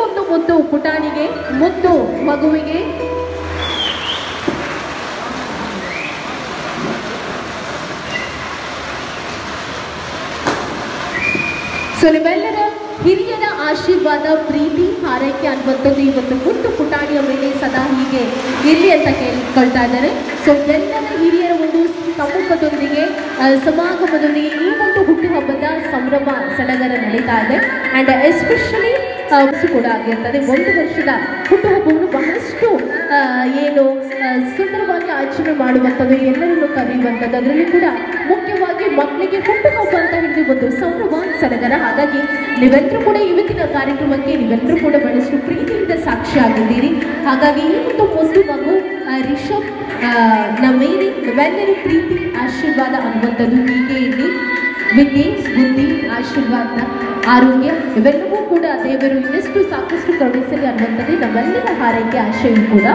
ಒಂದು ಮುದ್ದು ಪುಟಾಣಿಗೆ ಮುದ್ದು ಮಗುವಿಗೆ ಸೊ ನಿಮ್ಮೆಲ್ಲರ ಹಿರಿಯರ ಆಶೀರ್ವಾದ ಪ್ರೀತಿ ಹಾರೈಕೆ ಅನ್ನುವಂಥದ್ದು ಇವತ್ತು ಮುದ್ದು ಪುಟಾಣಿಯ ಮೇಲೆ ಸದಾ ಹೀಗೆ ಇರಲಿ ಅಂತ ಕೇಳ್ಕೊಳ್ತಾ ಇದ್ದಾರೆ ಸೊ ಎಲ್ಲರ ಹಿರಿಯರ ಒಂದು ಸಮ್ಮುಖದೊಂದಿಗೆ ಆ, ಸಮಾಗಮದೊಂದಿಗೆ ಈ ಒಂದು ಹುಟ್ಟುಹಬ್ಬದ ಸಂಭ್ರಮ ಸಡಗರ ನಡೀತಾ ಇದೆ ಆ್ಯಂಡ್ ಎಸ್ಪೆಷಲಿ ಕೂಡ ಆಗಿರ್ತದೆ ಒಂದು ವರ್ಷದ ಹುಟ್ಟುಹಬ್ಬವನ್ನು ಬಹಳಷ್ಟು ಆ, ಏನು ಆ, ಸುಂದರವಾಗಿ ಆಚರಣೆ ಮಾಡುವಂಥದ್ದು ಎಲ್ಲರನ್ನು ಕರೆಯುವಂಥದ್ದು ಅದರಲ್ಲಿ ಕೂಡ ಮುಖ್ಯವಾಗಿ ಮಕ್ಕಳಿಗೆ ಹುಟ್ಟುಹಬ್ಬ ಅಂತ ಹೇಳಿದ್ರೆ ಒಂದು ಸಂಭ್ರಮ ಸಡಗರ ಹಾಗಾಗಿ ನೀವೆಲ್ಲರೂ ಕೂಡ ಇವತ್ತಿನ ಕಾರ್ಯಕ್ರಮಕ್ಕೆ ನೀವೆಲ್ಲರೂ ಕೂಡ ಬಹಳಷ್ಟು ಪ್ರೀತಿಯಿಂದ ಸಾಕ್ಷಿಯಾಗಿದ್ದೀರಿ ಹಾಗಾಗಿ ಈ ಒಂದು ಒಂದು ಮಗು ಆ, ರಿಷಬ್ ಆ, ನ ಮೇಲೆ ನೀವೆಲ್ಲರೂ ಪ್ರೀತಿ ಆಶೀರ್ವಾದ ಅನ್ನುವಂಥದ್ದು ಹೀಗೆ ಇರಲಿ ವಿದ್ಯೆ ಬುದ್ಧಿ ಆಶೀರ್ವಾದ ಆರೋಗ್ಯ ಇವೆಲ್ಲವೂ ಕೂಡ ದೇವರು ಇನ್ನಷ್ಟು ಸಾಕಷ್ಟು ಕರುಣಿಸಲಿ ಅನ್ನುವಂಥದ್ದು ನಮ್ಮೆಲ್ಲರ ಹಾರೈಕೆ ಆಶಯವೂ ಕೂಡ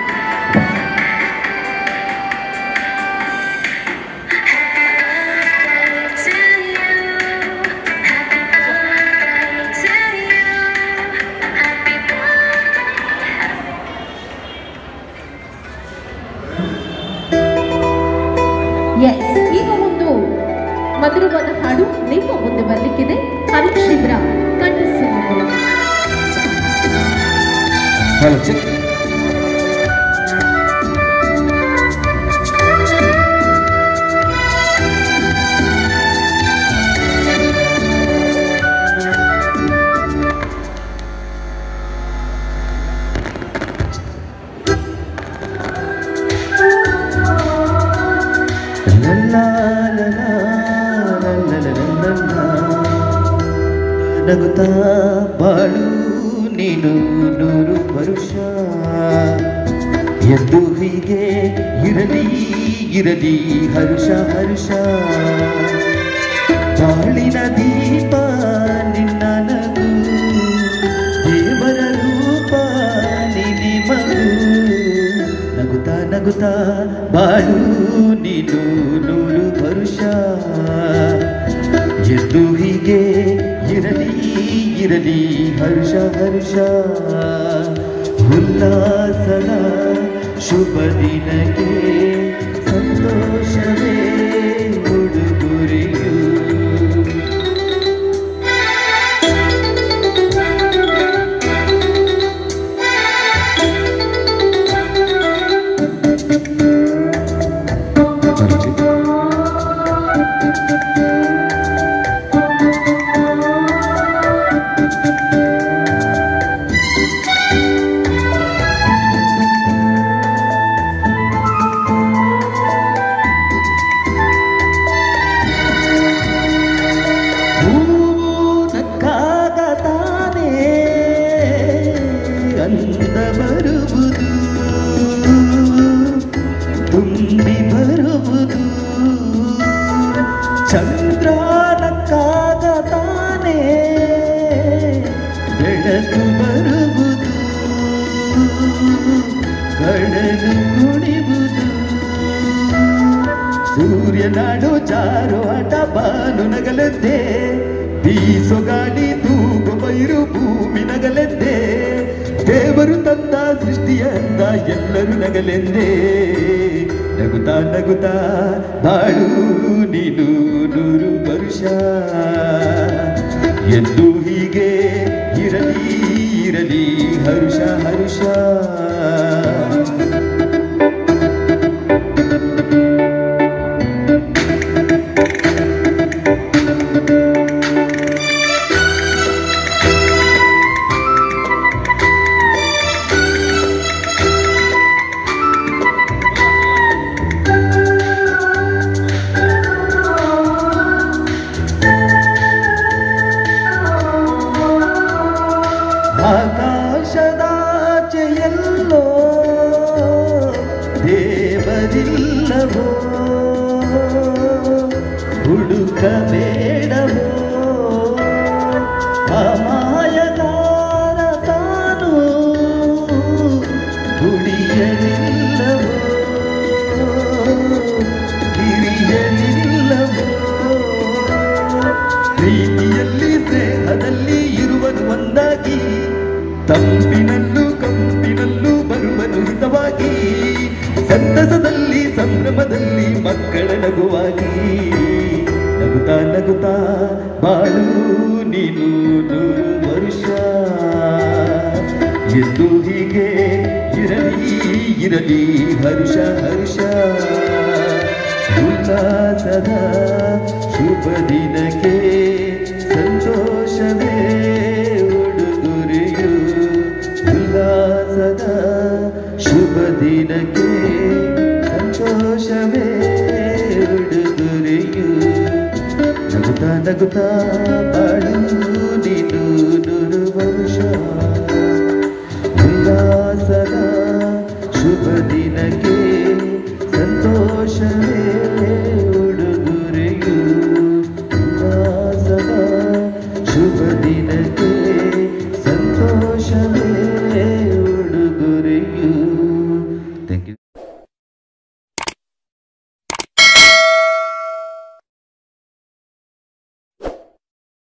ಎಸ್ ಈಗ ಒಂದು ಮಧುರವಾದ ಹಾಡು ನಿಮ್ಮ ಮುಂದೆ ಬರಲಿಕ್ಕಿದೆ ಹರಿಕ್ಷಿದ್ರ ಕಂಠಸಿಂಹ ಹಲೋ ಚೆಕ್ ನಗುತ್ತಾ ಬಾಳು ನೀನು ನೂರು ವರುಷ ಎಂದು ಹೀಗೆ ಇರಲಿ ಇರಲಿ ಹರುಷ ಹರುಷ ಬಾಳಿನ ದೀಪ ನಿನ್ನ ನಗು ದೇವರ ರೂಪ ನಿನಿ ಮಗು ನಗುತ್ತಾ ನಗುತ್ತಾ ಬಾಳು ನೀನು ನೂರು ವರುಷ ಎಂದು ಹೀಗೆ ಇರಲಿ ಇರಲಿ ಹರ್ಷ ಹರ್ಷ ಉಲ್ಲಾಸದ ಶುಭ ದಿನಕ್ಕೆ ಸಂತೋಷವೇ ಉಡುಗೊರೆಯು ಹೂವು ನಕ್ಕಾಗ ತಾನೇ ಅಂದ ಬರುವುದು ತುಂಬಿ ಬರುವುದು ಚಂದ್ರ ನಕ್ಕಾಗ ತಾನೇ ಬೆಳಕು ಬರುವುದು ಕಡಲು ಕುಣಿವುದು ಸೂರ್ಯನಾಡು ಜಾರು ಆಟ ಬಾನು ನಗಲೆದ್ದೆ ಬೀಸೋ ಗಾಳಿ ತೂಗು ಬೈರು ಭೂಮಿ ನಗಲೆದ್ದೆ ದೇವರು ತಂದ ಸೃಷ್ಟಿಯಂದ ಎಲ್ಲರೂ ನಗಲೆಂದೇ ನಗುತ್ತಾ ನಗುತ್ತಾ ಬಾಳು ನೀನು ನೂರು ವರುಷ ಎಂದು ಹೀಗೆ ಇರಲಿ ಇರಲಿ ಹರುಷ ಹರುಷ ಆಕಾಶದಾಚೆಯಲ್ಲೋ ದೇವರಿಲ್ಲವೋ ಹುಡುಕಬೇಡವೋ ಅಮಾಯಗಾರ ತಾನು ದುಡಿಯಲಿಲ್ಲವೋ ಹಿರಿಯಲಿಲ್ಲವೋ ಪ್ರೀತಿಯಲ್ಲಿ ಸ್ನೇಹದಲ್ಲಿ ಇರುವುದು ಒಂದಾಗಿ ತಂಪಿನಲ್ಲೂ ಕಂಪಿನಲ್ಲೂ ಬರುವನು ಹಿತವಾಗಿ ಸಂತಸದಲ್ಲಿ ಸಂಭ್ರಮದಲ್ಲಿ ಮಕ್ಕಳ ನಗುವಾಗಿ ನಗುತ್ತಾ ನಗುತ್ತಾ ಬಾಳು ನೀನು ನೂರು ವರ್ಷ ಎಂದು ಹೀಗೆ ಇರಲಿ ಇರಲಿ ಹರುಷ ಹರುಷ ಉಲ್ಲಾಸದ ಶುಭ ದಿನಕ್ಕೆ ಸಂತೋಷವೇ ಉಡುಗೊರೆಯು ಉಲ್ಲಾಸದ ಶುಭ ದಿನಕ್ಕೆ ಸಂತೋಷವೇ ಉಡುಗೊರೆಯು ನಗುತ್ತಾ ನಗುತ್ತಾ ಬಾಳು ನೀನು ನೂರು ವರ್ಷ ಉಲ್ಲಾಸದ ಶುಭ ದಿನಕ್ಕೆ ಸಂತೋಷವೇ ಉಡುಗೊರೆಯು ಉಲ್ಲಾಸದ ಶುಭ ದಿನಕ್ಕೆ